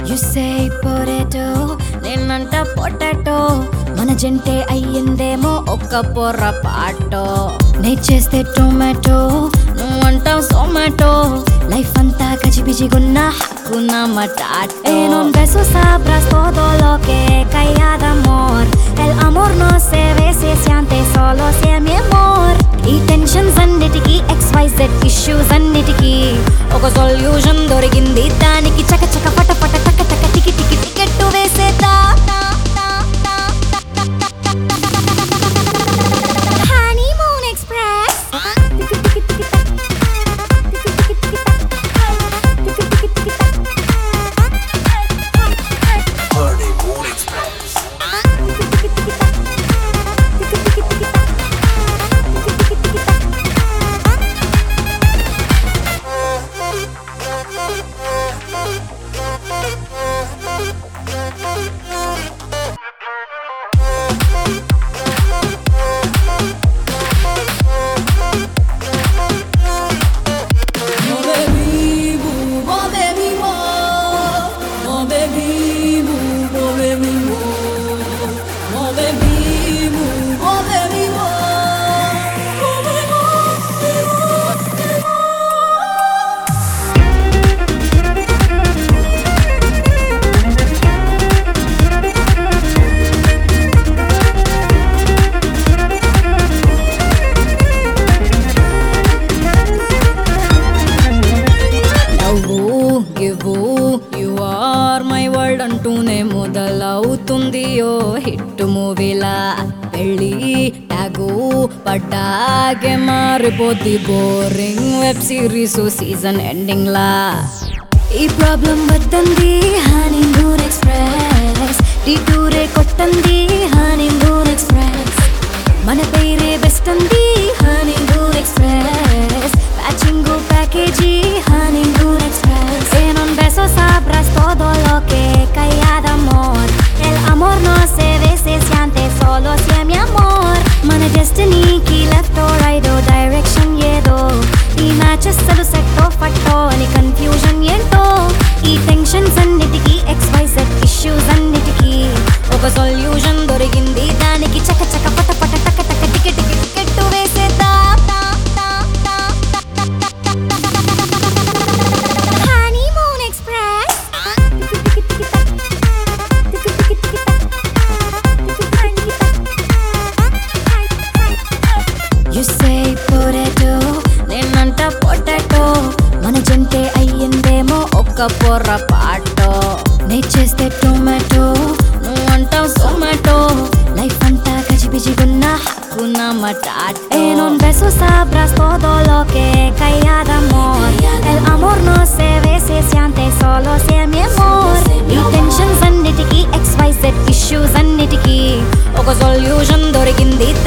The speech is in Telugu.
యు సే పొటాటో నేనంట పొటాటో మన జంటే అయ్యిందేమో ఒక్క పొర్రపాటో నే చేస్తే టొమాటో నువ్వంటావు సొమాటో లైఫ్ అంతా గజిబిజిగున్న హక్కున మటాటో E non beso sabrás todo lo que calla de amor El amor no se ve, se siente solo si es mi amor ఈ టెన్షన్స్ అన్నిటికీ ఎక్స్ వై జెడ్ ఇష్యూస్ అన్నిటికీ ఒక సొల్యూషన్ దొరికింది దానికి చక చక పట పట టక టక టికి టికి టికెట్ వేసేదా honeymoon express Honeymoon Express. Mon baby boo, mon baby mo, mon baby boo, mon baby mo, mon baby boo, mon baby mo, mon baby mo, baby mo. నవ్వు గివ్వు యు ఆర్ మై వరల్డ్ అంటూనే మొదలవుతుంది ఓ హిట్ మూవీలా పెళ్ళి ట్యాగు పడ్డాగే మారిపోద్ది boring web series season ending లా ఈ ప్రాబ్లం వద్దంది హనీమూన్ ఎక్స్ప్రెస్ టూరే కొట్టంది హనీమూన్ ఎక్స్ప్రెస్ మన పేరే బెస్ట్ అంది honeymoon express patching package honeymoon express E non beso sabrás todo lo que calla de amor El amor no se ve, se siente solo si es mi amor మన డెస్టినీకి లెఫ్ట్ రైట్ డైరెక్షన్ ఏదో ఈ మ్యాచెస్ అసలు సెట్టో ఫట్టో అని కన్ఫ్యూజన్ ఏంటో ఈ టెన్షన్స్ అన్నిటికీ ఎక్స్ వై సెట్ ఇష్యూస్ అన్నిటికీ ఒక సొల్యూషన్ దొరికింది దానికి చక చక పట పట టక టక టికె టికె టికెట్ వేసేద్దా honeymoon express you say potato నేనంట పొటాటో మన జంటే అయ్యిందేమో ఒక్క పొర్రపాటో నే చేస్తే టొమాటో నువ్వంటావు సొమాటో లైఫ్ అంతా గజిబిజిగున్న హక్కున మటాటో E non beso sabrás todo lo que calla de amor El amor no se ve, se siente solo si es mi amor ఈ టెన్షన్స్ అన్నిటికీ ఎక్స్ వై జెడ్ ఇష్యూస్ అన్నిటికీ ఒక సొల్యూషన్ దొరికింది